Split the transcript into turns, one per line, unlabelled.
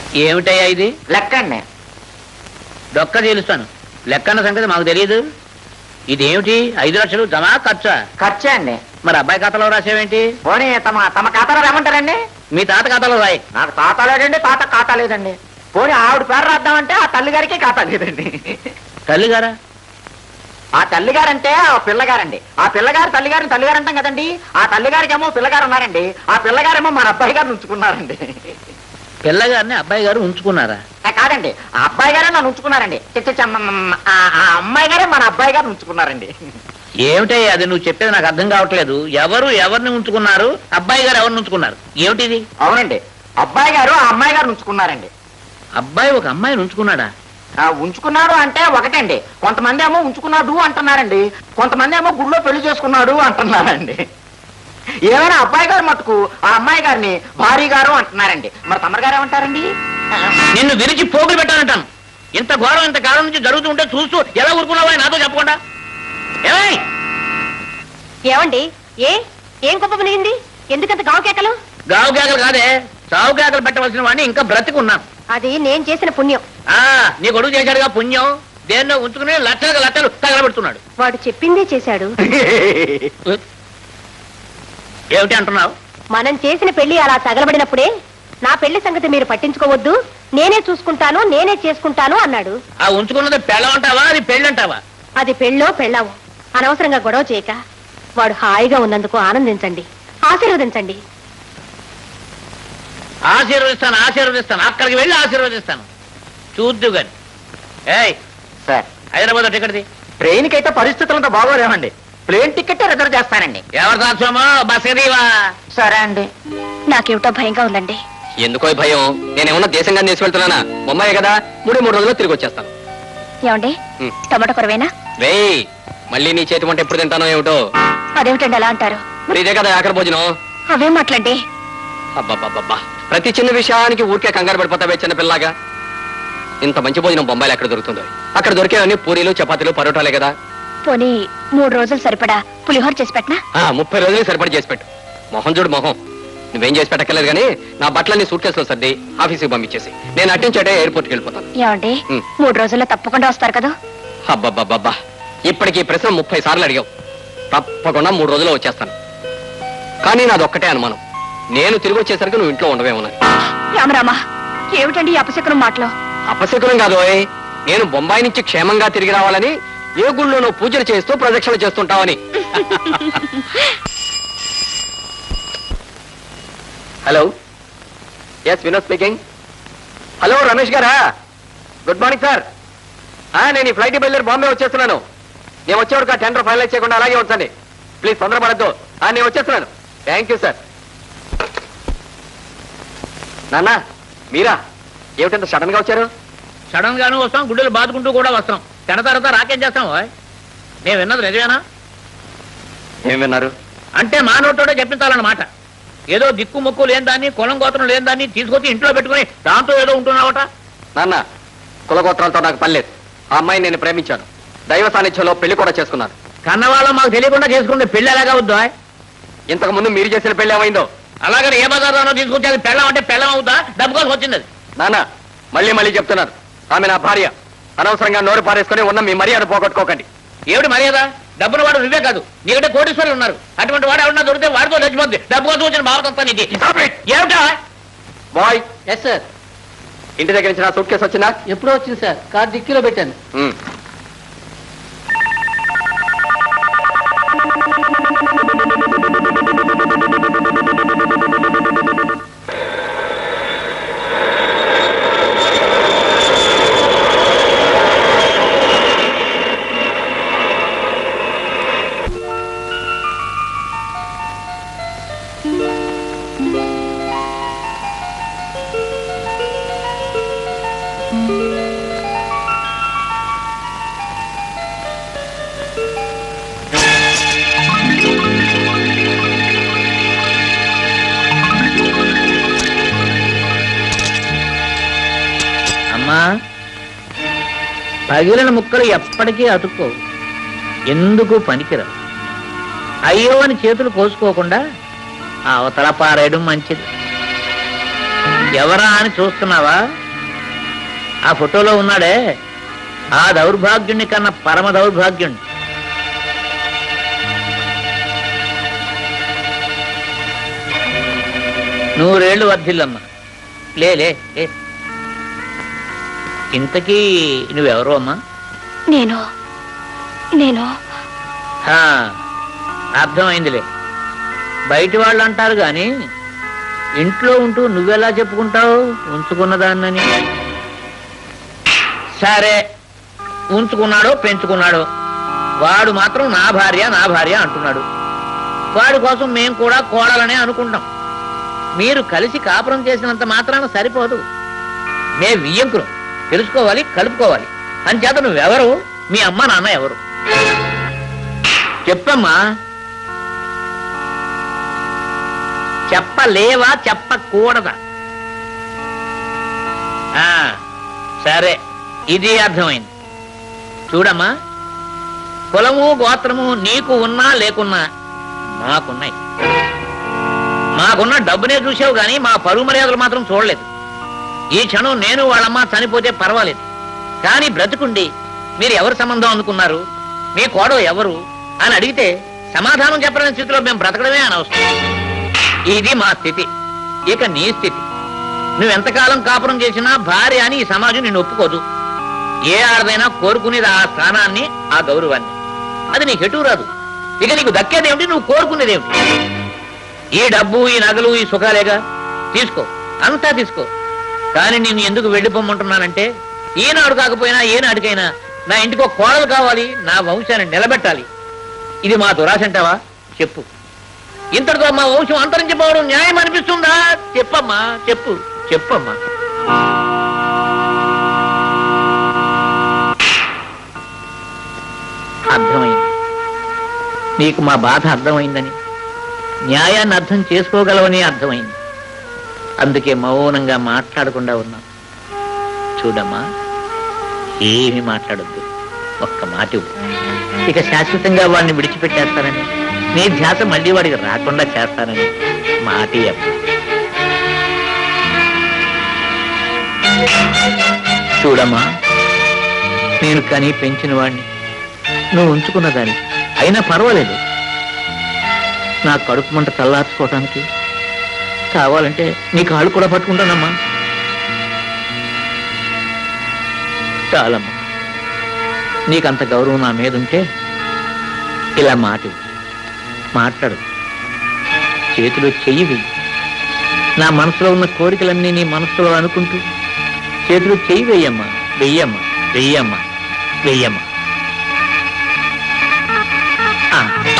ఏమిటయ్యా ఇది
లెక్కండి
దొక్క తేలుస్తాను లెక్కన్న సంగతి మాకు తెలియదు ఇదేమిటి ఐదు లక్షలు జమా ఖర్చా
ఖర్చే అండి
మరి అబ్బాయి ఖాతాలో రాసేవేంటి
పోనీ తమ తమ ఖాతాలో ఏమంటారండి
మీ తాత ఖాతాలో రాయి
నాకు తాత లేదండి తాత ఖాతా లేదండి పోనీ ఆవిడ పేరు రాద్దామంటే ఆ తల్లి గారికి ఖాతా లేదండి
తల్లిగారా
ఆ తల్లిగారంటే ఆ పిల్లగారండి ఆ పిల్లగారు తల్లిగారిని తల్లిగారు అంటాం కదండి ఆ తల్లిగారికి ఏమో పిల్లగారు ఉన్నారండి ఆ పిల్లగారేమో మన అబ్బాయి గారిని ఉంచుకున్నారండి
పిల్లగారిని అబ్బాయి గారు ఉంచుకున్నారా
ఆ, కాదండి ఆ అబ్బాయి గారే నన్ను ఉంచుకున్నారండి చి, చి, చి, మ, మ, మ, ఆ ఆ అమ్మాయి గారే మన అబ్బాయి గారిని ఉంచుకున్నారండి
ఏమిటయ్యా అది నువ్వు చెప్పేది నాకు అర్థం కావట్లేదు ఎవరు ఎవరిని ఉంచుకున్నారు అబ్బాయి గారు ఎవరిని ఉంచుకున్నారు ఏమిటిది
అవునండి అబ్బాయి గారు ఆ అమ్మాయి గారిని ఉంచుకున్నారండి
అబ్బాయి ఒక అమ్మాయిని ఉంచుకున్నాడా
ఆ, ఉంచుకున్నాడు అంటే ఒకటండి కొంతమంది ఏమో ఉంచుకున్నాడు అంటున్నారండి కొంతమంది ఏమో గుళ్ళో పెళ్లి చేసుకున్నాడు అంటున్నారండి ఏమైనా అబ్బాయి గారు మటుకు ఆ అమ్మాయి గారిని భార్య గారు అంటున్నారండి మరి తమరు గారు ఏమంటారండి
నిన్ను విరిచి పోగులు పెట్టానంటాను ఇంత ఘోరం ఇంత కాలం నుంచి జరుగుతూ ఉంటే చూస్తూ ఎలా ఊరుకున్నావా నాతో చెప్పకుండా ఏమై
ఏమండి ఏ ఏం కుప్ప మునిగింది ఎందుకంత గావు కేకలు
గావు కేకలు కాదే సావు కేకలు పెట్టవలసిన వాడిని ఇంకా బ్రతికున్నాను
అది నేను చేసిన పుణ్యం
ఆ నీ కొడుకు చేశాడుగా పుణ్యం దేన్నో ఉంచుకుని లక్షలకు లక్షలు తగలబెడుతున్నాడు
వాడు చెప్పిందే చేశాడు
ఏమిటి అంటున్నావు
మనం చేసిన పెళ్లి అలా తగలబడినప్పుడే నా పెళ్లి సంగతి మీరు పట్టించుకోవద్దు నేనే చూసుకుంటాను నేనే చేసుకుంటాను అన్నాడు
ఆ ఉంచుకున్నది పెళ్ళం అంటావా అది పెళ్ళి అంటావా
అది పెళ్ళో పెళ్ళావు అనవసరంగా గొడవ చేయక వాడు హాయిగా ఉన్నందుకు ఆనందించండి ఆశీర్వదించండి
ఆశీర్వదిస్తాను ఆశీర్వదిస్తాను అక్కడికి వెళ్ళి ఆశీర్వదిస్తాను చూద్దు గాని ఏయ్
సార్
హైదరాబాద్ టికెట్ది
ట్రైన్కి అయితే పరిస్థితులంతా బాగోలేమండి ప్లేన్ టికెట్ రిజర్వ్ చేస్తానండి
ఎవరు దాచోమో బస్ ఎదీవా
సరే అండి
నాకేమిటో భయంగా ఉందండి
ఎందుకో ఈ భయం నేనేమన్నా దేశంగా చేసి వెళ్తున్నానా బొమ్మాయి కదా మూడే మూడు రోజుల్లో తిరిగి వచ్చేస్తాను
ఏమండి
ఉం.
టమాటో కొరవేనా
వేయ్ మళ్ళీ నీ చేతి వంట ఎప్పుడు తింటానో ఏమిటో
అదేమిటండి అలా అంటారు
మరి ఇదే కదా ఆఖరి భోజనం
అవేం మాట్లాడి
అబ్బబ్బబ్బబ్బా ప్రతి చిన్న విషయానికి ఊరికే కంగారు పడిపోతావే చిన్న పిల్లగా ఇంత మంచి భోజనం బొంబాయిలో ఎక్కడ దొరుకుతుందో అక్కడ దొరికేవన్నీ పూరీలు చపాతీలు పరోటాలే కదా
పోనీ మూడు రోజులు సరిపడా పులిహోర చేసి పెట్టనా
ఆ ముప్పై రోజులు సరిపడి చేసి పెట్టు మొహం చూడు మొహం నువ్వేం చేసి పెట్టక్కర్లేదు కానీ నా బట్టలన్నీ సూట్ కేసులో సర్ది ఆఫీస్కి పంపించేసి నేను అట్టించటే ఎయిర్పోర్ట్కి వెళ్ళిపోతాను
ఏమండి
ఉం.
మూడు రోజుల్లో తప్పకుండా వస్తారు కదా
అబ్బబ్బబ్బబ్బా ఇప్పటికి ఈ ప్రశ్న ముప్పై సార్లు అడిగావు తప్పకుండా మూడు రోజుల్లో వచ్చేస్తాను కానీ నాది ఒక్కటే అనుమానం నేను తిరిగి వచ్చేసరికి నువ్వు ఇంట్లో ఉండవేమోనని
రామరామా ఏమిటండి ఈ అపశకునం మాటలు
అపశకునం కాదు ఓయ్. నేను బొంబాయి నుంచి క్షేమంగా తిరిగి రావాలని ఏ గుళ్ళోనో పూజలు చేస్తూ ప్రదక్షిణ చేస్తుంటావని hello yes Vinod speaking hello Ramesh గారా గుడ్ మార్నింగ్ సార్ నేను ఈ ఫ్లైట్ బయలుదేరి బాంబే వచ్చేస్తున్నాను నేను వచ్చేవరకు ఆ టెండర్ ఫైనలైజ్ చేయకుండా అలాగే ఉంచండి ప్లీజ్ తొందరపడద్దు నేను వచ్చేస్తున్నాను థ్యాంక్ యూ సార్ నాన్న మీరా ఏమిటంత సడన్ గా వచ్చారు
సడన్ గాను వస్తాం గుడ్డలు బాదుకుంటూ కూడా వస్తాం తిన తర్వాత రాకేం చేస్తాం ఓయ్? నేను విన్నది నిజమేనా
ఏం విన్నారు
అంటే మా నోటోడే చెప్పించాలన్నమాట ఏదో దిక్కు మొక్కు లేని దాన్ని కులం గోత్రం లేని దాన్ని తీసుకొచ్చి ఇంట్లో పెట్టుకుని దాంతో ఏదో ఉంటున్నావట
నాన్న కులగోత్రాలతో నాకు పనిలేదు ఆ అమ్మాయిని నేను ప్రేమించాను దైవ సాన్నిధ్యంలో పెళ్లి కూడా చేసుకున్నాను
కన్నవాళ్ళం మాకు తెలియకుండా చేసుకుంటే పెళ్లి ఎలాగా అవుద్దా
ఇంతకు ముందు మీరు చేసిన పెళ్లి ఏమైందో
అలాగని ఏ బజార్లోనో తీసుకొచ్చి అది పెళ్ళం అంటే పెళ్ళం అవుతా డబ్బు కోసం వచ్చింది అది
నాన్న మళ్ళీ మళ్ళీ చెప్తున్నాను ఆమె నా భార్య అనవసరంగా నోరు పారేసుకొని ఉన్న మీ మర్యాద పోగొట్టుకోకండి
ఏమిటి మర్యాద డబ్బును వాడు నువ్వే కాదు నీకంటే కోటీశ్వరులు ఉన్నారు అటువంటి వాడు ఎవరన్నా దొరికితే వాడితో చచ్చిపోద్ది డబ్బు కోసం వచ్చిన భారతంతా ఇది ఏమిటా
బాయ్
ఎస్ సార్
ఇంటి దగ్గర నుంచి నా సూట్ కేసు వచ్చిందా
ఎప్పుడో వచ్చింది సార్ కార్ డిక్కీలో పెట్టాను
ఉమ్.
అమ్మా పగిలిన ముక్కలు ఎప్పటికీ అతుక్కో ఎందుకు పనికిరావు అయ్యో అని చేతులు కోసుకోకుండా ఆ అవతల పారేయడం మంచిది ఎవరా అని చూస్తున్నావా ఆ ఫోటోలో ఉన్నాడే ఆ దౌర్భాగ్యుణ్ణి కన్నా పరమ దౌర్భాగ్యుణ్ణి నూరేళ్లు వర్ధిల్లమ్మా లే లే లే ఇంతకీ నువ్వెవరు అమ్మా
నేను నేను
హా, అర్థమైందిలే బయటి వాళ్ళు అంటారు గాని ఇంట్లో ఉంటూ నువ్వెలా చెప్పుకుంటావు ఉంచుకున్న దాన్నని సరే ఉంచుకున్నాడో పెంచుకున్నాడో వాడు మాత్రం నా భార్య నా భార్య అంటున్నాడు వాడి కోసం మేము కూడా కోడాలనే అనుకుంటాం మీరు కలిసి కాపురం చేసినంత మాత్రాన సరిపోదు మే వియ్యంకులు తెలుసుకోవాలి కలుపుకోవాలి అంచేత నువ్వెవరు మీ అమ్మ నాన్న ఎవరు చెప్పమ్మా చెప్పలేవా చెప్పకూడదా ఆ, సరే ఇది అర్థమైంది చూడమ్మా కులము గోత్రము నీకు ఉన్నా లేకున్నా మాకున్నాయి మాకున్న డబ్బునే చూసావు గాని మా పరువు మర్యాదలు మాత్రం చూడలేదు ఈ క్షణం నేను వాళ్ళమ్మ చనిపోతే పర్వాలేదు కానీ బ్రతుకుండి మీరు ఎవరు సంబంధం అనుకున్నారు మీ కోడలు ఎవరు అని అడిగితే సమాధానం చెప్పలేని స్థితిలో మేము బ్రతకడమే అనవసరం ఇది మా స్థితి ఇక నీ స్థితి నువ్వెంతకాలం కాపురం చేసినా భార్య అని ఈ సమాజం నిన్ను ఒప్పుకోదు ఏ ఆడదైనా కోరుకునేది ఆ స్థానాన్ని ఆ గౌరవాన్ని అది నీకు ఎటు రాదు ఇక నీకు దక్కేదేమిటి నువ్వు కోరుకునేదేమిటి ఈ డబ్బు ఈ నగలు ఈ సుఖాలేగా తీసుకో అంతా తీసుకో కానీ నేను ఎందుకు వెళ్ళిపోమంటున్నానంటే ఈనాడు కాకపోయినా ఏనాటికైనా నా ఇంటికి ఒక కోడలు కావాలి నా వంశాన్ని నిలబెట్టాలి ఇది మా దురాశ అంటావా చెప్పు ఇంతటితో మా వంశం అంతరించిపోవడం న్యాయం అనిపిస్తుందా చెప్పమ్మా చెప్పు చెప్పమ్మా అర్థమైంది నీకు మా బాధ అర్థమైందని న్యాయాన్ని అర్థం చేసుకోగలవని అర్థమైంది అందుకే మౌనంగా మాట్లాడకుండా ఉన్నాం చూడమ్మా ఏమి మాట్లాడొద్దు ఒక్క మాట ఇవ్వు. ఇక శాశ్వతంగా వాడిని విడిచిపెట్టేస్తానని నీ ధ్యాస మళ్ళీ వాడికి రాకుండా చేస్తానని మాట ఇవ్వు. చూడమ్మా నేను కని పెంచిన వాడిని నువ్వు ఉంచుకున్న దాన్ని అయినా పర్వాలేదు నా కడుపు మంట చల్లార్చుకోవటానికి కావాలంటే నీ కాళ్ళు కూడా పట్టుకుంటానమ్మా చాలమ్మా నీకంత గౌరవం నా మీద ఉంటే ఇలా మాట ఇవ్వు. మాట్లాడు చేతిలో చెయ్యి వెయ్యి నా మనసులో ఉన్న కోరికలన్నీ నీ మనసులో అనుకుంటూ చేతిలో చెయ్యి వెయ్యమ్మా వెయ్యమ్మా వెయ్యమ్మా వెయ్యమ్మా ఆ,